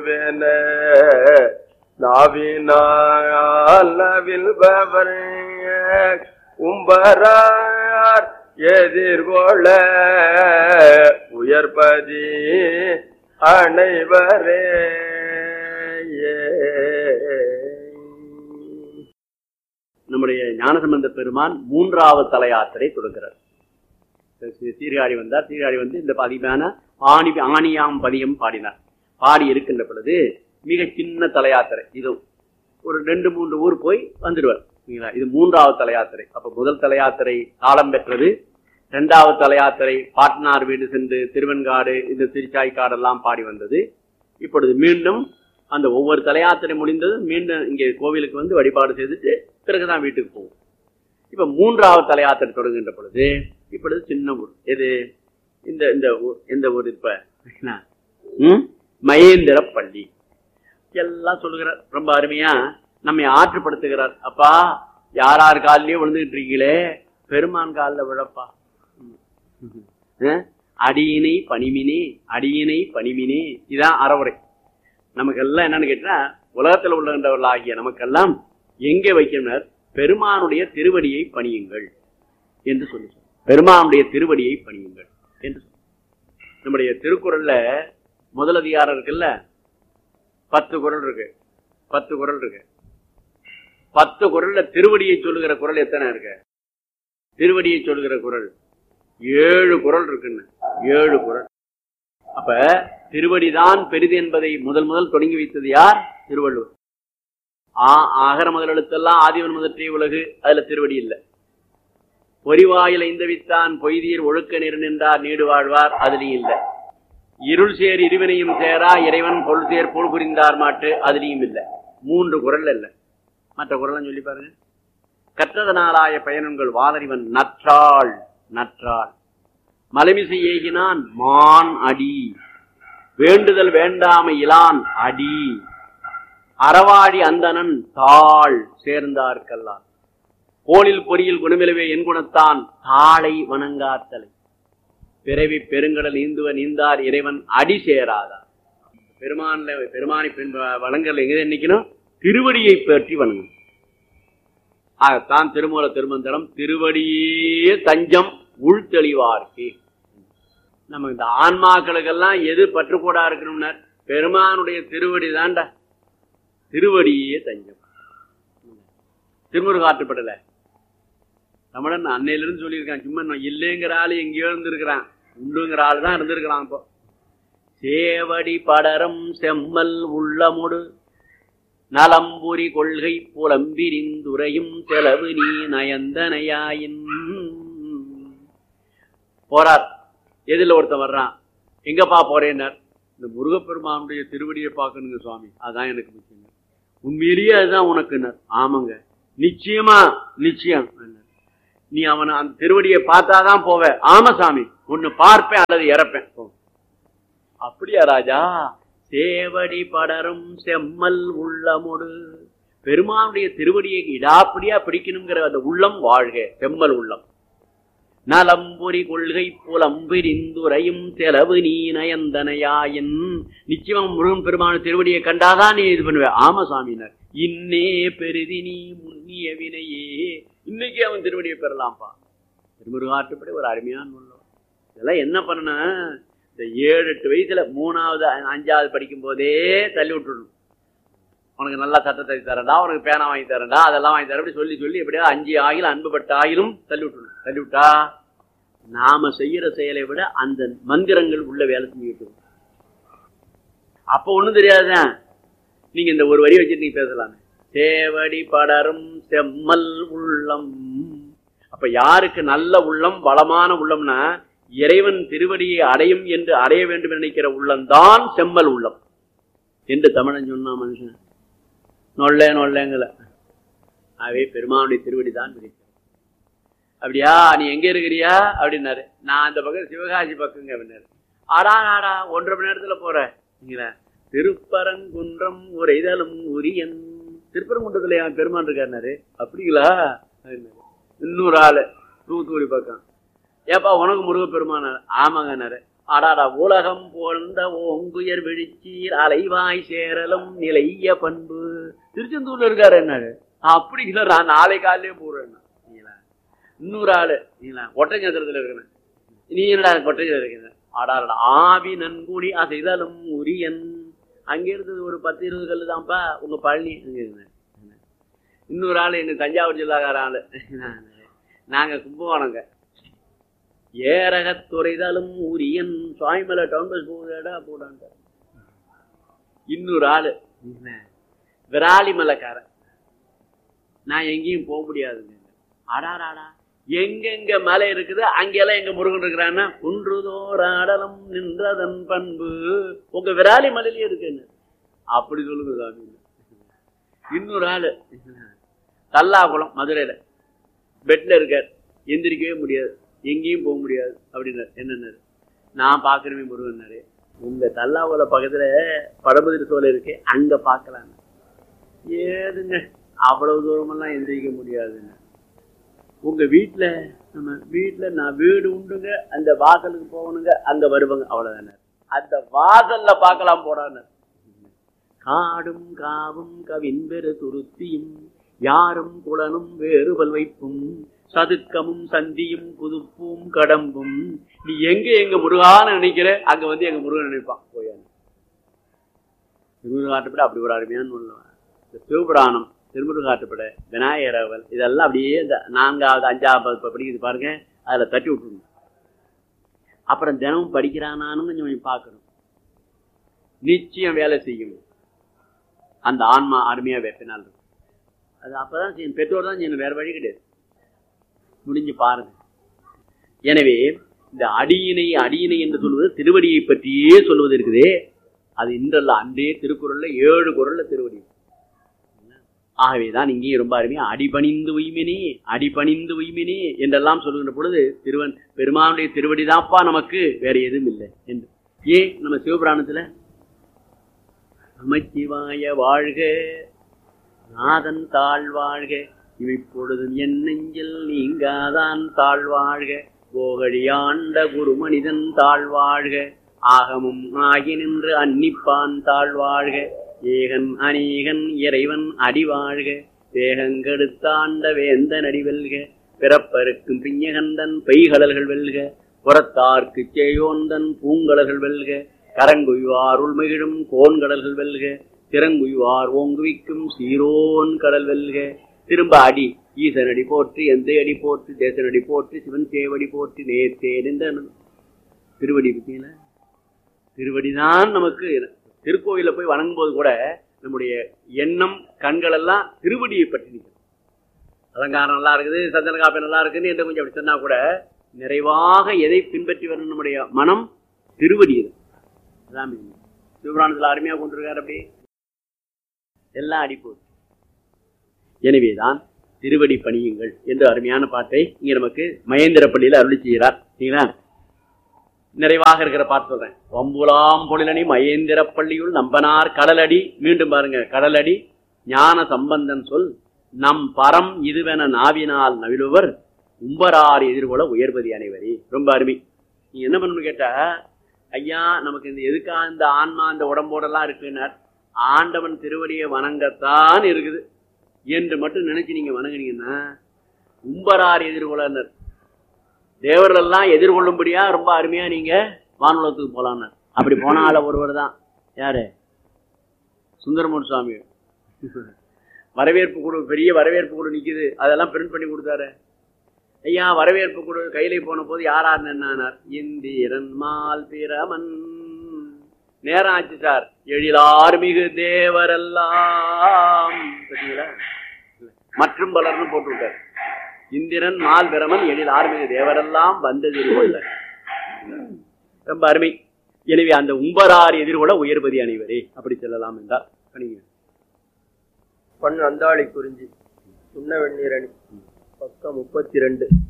நவில்வேன நாவினால் நவில்பவர் உம்பரார் எதிர்கொள்ள உயர்பதி அனைவரே நம்முடைய ஞானசம்பந்த பெருமான் மூன்றாவது தல யாத்திரை தொடங்குறார் சீ- சீர்காழி வந்தார் சீர்காழி வந்து இந்த பதிவான ஆணி ஆணியாம் பதியம் பாடினார் பாடி இருக்கின்ற பொழுது மிக சின்ன தல யாத்திரை இது ஒரு ரெண்டு மூன்று ஊர் போய் வந்துடுவார் சரிங்களா? இது மூன்றாவது தல யாத்திரை அப்ப முதல் தல யாத்திரை காலம் பெற்றது இரண்டாவது தல யாத்திரை பாட்னார் வீடு சென்று திருவெண்காடு இந்த திருச்சாய்க்காடெல்லாம் பாடி வந்தது இப்பொழுது மீண்டும் அந்த ஒவ்வொரு தலையாத்திரை முடிந்தது மீண்டும் இங்கே கோவிலுக்கு வந்து வழிபாடு செய்துட்டு பிறகுதான் வீட்டுக்கு போவோம் இப்ப மூன்றாவது தலையாத்திரை தொடங்குகின்ற பொழுது இப்பொழுது சின்ன ஊர் எது இந்த இந்த ஊர் எந்த ஊர் இப்ப என்ன? ம்? மகேந்திர பள்ளி எல்லாம் சொல்லுகிறார் ரொம்ப அருமையா நம்மை ஆற்றுப்படுத்துகிறார் அப்பா யார் யார் காலிலேயே விழுந்துகிட்டு இருக்கீங்களே பெருமான் காலில் விழப்பா ம். அஹ்? அடியினை பணிமினே அடியினை பணிமினே இதான் அறவுரை நமக்கெல்லாம் என்னன்னு கேட்டா உலகத்தில் உள்ளவர்கள் ஆகிய நமக்கெல்லாம் எங்கே வைக்கணும் பெருமானுடைய திருவடியை பணியுங்கள் என்று சொல்லி பெருமானுடைய திருவடியை பணியுங்கள் என்று சொல்லி. நம்முடைய திருக்குறள்ல முதல் அதிகாரம் இருக்குல்ல பத்து குறள் இருக்கு பத்து குறள் இருக்கு பத்து குறள்ல திருவடியை சொல்லுகிற குறள் எத்தனை இருக்கு திருவடியை சொல்லுகிற குறள் ஏழு குறள் இருக்குன்னு ஏழு குறள் அப்ப திருவடிதான் பெரிது என்பதை முதல் முதல் தொடங்கி வைத்தது யார் திருவள்ளுவர் ஆ ஆகர முதல் எழுத்தெல்லாம் ஆதிவன் முதற்றே உலகு அதுல திருவடி இல்லை பொறிவாயில் ஐந்தவித்தான் பொய்தீர் ஒழுக்க நிறு நின்றார் நீடு வாழ்வார் அதுலயும் இல்லை இருள் சேர் இருவினையும் சேரா இறைவன் பொருள் சேர் பொருள் புரிந்தார் மாட்டு அதுலயும் இல்லை மூன்று குரல் இல்லை மற்ற குரலாம் சொல்லி பாருங்க கற்றதனாலாய பயனங்கள் வாலறிவன் நற்றாள் நற்றாள் மலைமிசை ஏகினான் மான் அடி வேண்டுதல் வேண்டாமை இலான் அடி அறவாடி அந்தணன் தாள் சேர்ந்தார்கல்லான் கோளில் பொறியில் குணமிலவே என் குணத்தான் தாளை வணங்காத்தலை பிறவி பெருங்கடல் நீந்துவ நீந்தார் இறைவன் அடி சேராதார் பெருமான்ல பெருமானை பின் வணங்கல் எங்க நிக்கணும் திருவடியை பற்றி வணங்கும் ஆகத்தான் திருமூல திருமந்திரம் திருவடியே தஞ்சம் உள்தெளிவார்க்கு நம்ம இந்த ஆன்மாக்களுக்கெல்லாம் எது பற்றுக்கூடா இருக்கணும்னா பெருமானுடைய திருவடி தான்டா திருவடியே தஞ்சம் திருமுருகாற்றுப்படல தமிழன் அன்னையிலிருந்து சொல்லியிருக்கான் சும்மா நான் இல்லைங்கிற ஆளு எங்கேயோ இருந்திருக்கிறான் உண்டுங்கிற ஆள் தான் இருந்திருக்கிறான் இப்போ சேவடி படரம் செம்மல் உள்ளமுடு நலம்புரி கொள்கை புலம்பிரிந்துரையும் செலவு நீ நயந்தனையாயின் போறார் எதில் ஒருத்தன் வர்றான் எங்கப்பா போறேன்னார் இந்த முருகப்பெருமானுடைய திருவடியை பார்க்கணுங்க சுவாமி அதான் எனக்கு முக்கியங்க உண்மையிலேயே அதுதான் உனக்குன்னார் ஆமாங்க நிச்சயமா நிச்சயம் நீ அவனை அந்த திருவடியை பார்த்தாதான் போவ ஆமா சாமி ஒன்னு பார்ப்பேன் அல்லது இறப்பேன் போ. அப்படியா ராஜா சேவடி படரும் செம்மல் உள்ளமுடு பெருமானுடைய திருவடியை இடாப்படியா பிடிக்கணுங்கிற அந்த உள்ளம் வாழ்க செம்மல் உள்ளம் நலம்புரி கொள்கை புலம்பிரிந்துரையும் செலவு நீ நயந்தனையாயின் நிச்சயமா முருகன் பெருமான திருவடியை கண்டாதான் நீ இது பண்ணுவ ஆமா சாமினர் இன்னே பெரிதி நீ முன்னிய வினையே இன்னைக்கு அவன் திருவடியை பெறலாம்ப்பா திருமுருகாற்றுப்படி ஒரு அருமையான உள்ளம் இதெல்லாம் என்ன பண்ணனா இந்த ஏழு எட்டு வயசுல மூணாவது அஞ்சாவது படிக்கும் போதே தள்ளி விட்டுடணும் உனக்கு நல்லா சட்டை தச்சு தரேன்டா உனக்கு பேனா வாங்கி தரேன்டா அதெல்லாம் வாங்கி தரேன் அப்படி சொல்லி சொல்லி எப்படியா அஞ்சு ஆகிலும் அன்புபட்ட ஆகிலும் தள்ளி விட்டுணும் தள்ளி விட்டா நாம செய்யற செயலை விட அந்த மந்திரங்கள் உள்ள வேலை செஞ்சுட்டு இருக்கும். அப்ப ஒண்ணும் தெரியாதுதான் நீங்க இந்த ஒரு வரி வச்சுட்டு நீங்க பேசலாமே சேவடி படரும் செம்மல் உள்ளம் அப்ப யாருக்கு நல்ல உள்ளம் வளமான உள்ளம்னா இறைவன் திருவடியை அடையும் என்று அடைய வேண்டும் என்று நினைக்கிற உள்ளம்தான் செம்மல் உள்ளம் என்று தமிழன் சொன்னா மனுஷன் நொல்ல நொல்லங்கல ஆகவே பெருமானுடைய திருவடி தான் விதிக்கும் அப்படியா நீ எங்க இருக்கிறியா அப்படின்னாரு நான் அந்த பக்கம் சிவகாசி பக்கங்க அப்படின்னாரு ஆடா ஆடா ஒன்றரை மணி நேரத்துல போறேன் நீங்களா திருப்பரங்குன்றம் உரைதலும் உரியன் திருப்பரங்குன்றத்துல என் பெருமான் இருக்காருனாரு அப்படிங்களா அப்படின்னாரு. இன்னொரு ஆளு தூத்துக்குடி பக்கம் ஏப்பா உனக்கு முருக பெருமானார் ஆமாங்கன்னாரு அடாடா உலகம் போழ்ந்த ஓங்குயர் விழிச்சீர் அலைவாய் சேரலும் நிலைய பண்பு திருச்செந்தூர்ல இருக்காரு என்ன அப்படி இல்ல நான் நாளை காலையிலே போறேன் இன்னொரு ஆளு நீங்களா ஒட்டஞ்சத்திரத்துல இருக்கிறேன் நீ என்னடா கொட்டஞ்சத்திரம் இருக்கிற அடாடா ஆவி நன்குடி அசைதலும் உரியன் அங்க இருந்தது ஒரு பத்து இருபது கல்லு தான்ப்பா உங்க பழனி அங்க இருந்தேன் இன்னொரு ஆளு என்ன தஞ்சாவூர் ஜில்லாக்கார ஆளு நாங்க கும்பகோணங்க ஏரகத்துறைதலும் உரியன் சுவாமிமலை டவுன் பஸ் போகுதா போடான்ட்ட இன்னொரு ஆளு என்ன, விராலி மலைக்காரன் நான் எங்கேயும் போக முடியாதுங்க அடாராடா எங்கெங்க மலை இருக்குது அங்கெல்லாம் எங்க முருகன் இருக்கிறான்னா குன்றுதோர் ஆடலம் நின்றதன் பண்பு உங்க விராலி மலையிலயே இருக்குன்னு அப்படி சொல்லுங்க சாமி இன்னொரு ஆளு தல்லாகுளம் மதுரையில பெட்ல இருக்கார் எந்திரிக்கவே முடியாது எங்கேயும் போக முடியாது அப்படின்னாரு என்னன்னாரு நான் பாக்குறவே முருகன்னாரு உங்க தல்லாகுள பக்கத்துல படபதிரி சோலை இருக்கு அங்க பார்க்கலாம் ஏதுங்க அவ்வளவு தூரமெல்லாம் எந்திரிக்க முடியாதுங்க உங்க வீட்டுல நம்ம வீட்டுல நான் வீடு உண்டுங்க அந்த வாசலுக்கு போகணுங்க அங்க வருவாங்க அவ்வளவுதானே அந்த வாசல்ல பார்க்கலாம் போடான்னு காடும் காவும் கவின்பெரு துருத்தியும் யாரும் குளனும் வேறுபல் வைப்பும் சதுக்கமும் சந்தியும் புதுப்பும் கடம்பும் நீ எங்க எங்க முருகான்னு நினைக்கிற அங்க வந்து எங்க முருகன் நினைப்பான் போயான்னு திருமுருகாட்டுப்பட அப்படி ஒரு அருமையான நூல் இந்த சிவபுராணம் திருமுருகாட்டுப்பட விநாயகரவல் இதெல்லாம் அப்படியே இந்த நான்காவது அஞ்சாவது ப- படிக்குது பாருங்க அதுல தட்டி விட்டுருணும் அப்புறம் தினமும் படிக்கிறானான்னு கொஞ்சம் கொஞ்சம் பார்க்கணும் நிச்சயம் வேலை செய்யும் அந்த ஆன்மா அருமையா வெப்பினால் இருக்கும் அது அப்பதான் செய்யணும் பெற்றோர் தான் செய்யணும் வேற வழி கிடையாது முடிஞ்சு பாருங்க எனவே இந்த அடியினை அடியினை என்று சொல்வது திருவடியை பற்றியே சொல்வது இருக்குதே அது இன்றல்ல அன்றே திருக்குறள்ல ஏழு குறள்ல திருவடி ஆகவேதான் இங்கேயும் ரொம்ப அருமையா அடிபணிந்து உய்மினே அடிபணிந்து உய்மினே என்றெல்லாம் சொல்லுகின்ற பொழுது திருவன் பெருமானுடைய திருவடிதாப்பா நமக்கு வேற எதுவும் இல்லை என்று ஏன் நம்ம சிவபுராணத்துல நமச்சிவாய வாழ்க நாதன் தாழ்வாழ்க இவைப்பொழுதும் என் நெஞ்சில் நீங்காதான் தாழ்வாழ்க போகழியாண்ட குரு மனிதன் தாழ்வாழ்க ஆகமும் ஆகி நின்று அன்னிப்பான் தாழ்வாழ்க ஏகன் அநேகன் இறைவன் அடிவாழ்க வேகங்கெடுத்தாண்ட வேந்தன் அடிவெல்க பிறப்பருக்கும் பிஞ்சகந்தன் பெய்கடல்கள் வெல்க புறத்தார்க்கு சேயோந்தன் பூங்கடல்கள் வெல்க கரங்குய்வார் உள்மகிழும் கோன்கடல்கள் வெல்க திறங்குய்வார் ஓங்குவிக்கும் சீரோன் கடல் வெல்க திரும்ப அடி ஈசனடி போற்றி எந்த அடி போற்றி தேசனடி போற்றி சிவன் சேவடி போற்றி நேர்த்தே நின்ற திருவடி பத்தியில திருவடிதான் நமக்கு திருக்கோயில போய் வணங்கும் போது கூட நம்முடைய எண்ணம் கண்கள் எல்லாம் திருவடியை பற்றி நிற்கும் அலங்காரம் நல்லா இருக்குது சந்தன காப்பி நல்லா இருக்குன்னு என்று கொஞ்சம் அப்படி சொன்னா கூட நிறைவாக எதை பின்பற்றி வரணும் நம்முடைய மனம் திருவடி இது அதான் main. சிவபுராணத்துல அருமையா கொண்டிருக்காரு அப்படி எல்லாம் அடிப்போம் எனவேதான் திருவடி பணியுங்கள் என்று அருமையான பாட்டை இங்க நமக்கு மகேந்திர பள்ளியில அருளி செய்கிறார் சரிங்களா நிறைவாக இருக்கிற பாட்டு சொல்றேன் வம்புலாம் பொழிலணி மகேந்திர பள்ளியுள் நம்பனார் கடலடி மீண்டும் பாருங்க கடலடி ஞான சம்பந்தன் சொல் நம் பரம் இதுவென நாவினால் நவிழுவர் உம்பரார் எதிர்கொள்ள உயர்வதி அனைவரே ரொம்ப அருமை நீ என்ன பண்ணணும் கேட்டா ஐயா நமக்கு இந்த எதுக்கா இந்த ஆன்மா இந்த உடம்போடெல்லாம் இருக்குன்னார் ஆண்டவன் திருவடியை வணங்கத்தான் இருக்குது என்று மட்டும் நினைச்சு நீங்க வணங்குனீங்கன்னா உம்பரார் எதிர்கொள்ளனர் தேவர்கள் எல்லாம் எதிர்கொள்ளும்படியா ரொம்ப அருமையா நீங்க வானுலகத்துக்கு போலான்னு அப்படி போன ஆள ஒருவர் தான் யாரு சுந்தரமூர் சுவாமி வரவேற்பு குழு பெரிய வரவேற்பு குழு நிக்குது அதெல்லாம் பிரிண்ட் பண்ணி கொடுத்தாரு ஐயா வரவேற்பு குழு கையில போன போது யாரார் நின்னார் இந்திரன் மால் பிரமன் நேரம் ஆச்சு சார் எழிலார் மிகு தேவரெல்லாம் பார்த்தீங்களா மற்றும் பலர்னு போட்டு விட்டார் இந்திரன் மால் பிரமன் எழில் ஆர்மிகு தேவரெல்லாம் வந்தது எதிர்கொள்ள ரொம்ப அருமை எனவே அந்த உம்பரார் எதிர்கொள்ள உயர்பதி அனைவரே அப்படி சொல்லலாம் என்றார் பணிங்க பொன் அந்தாளி குறிஞ்சி சுண்ண வெந்நீரணி பக்கம் முப்பத்தி ரெண்டு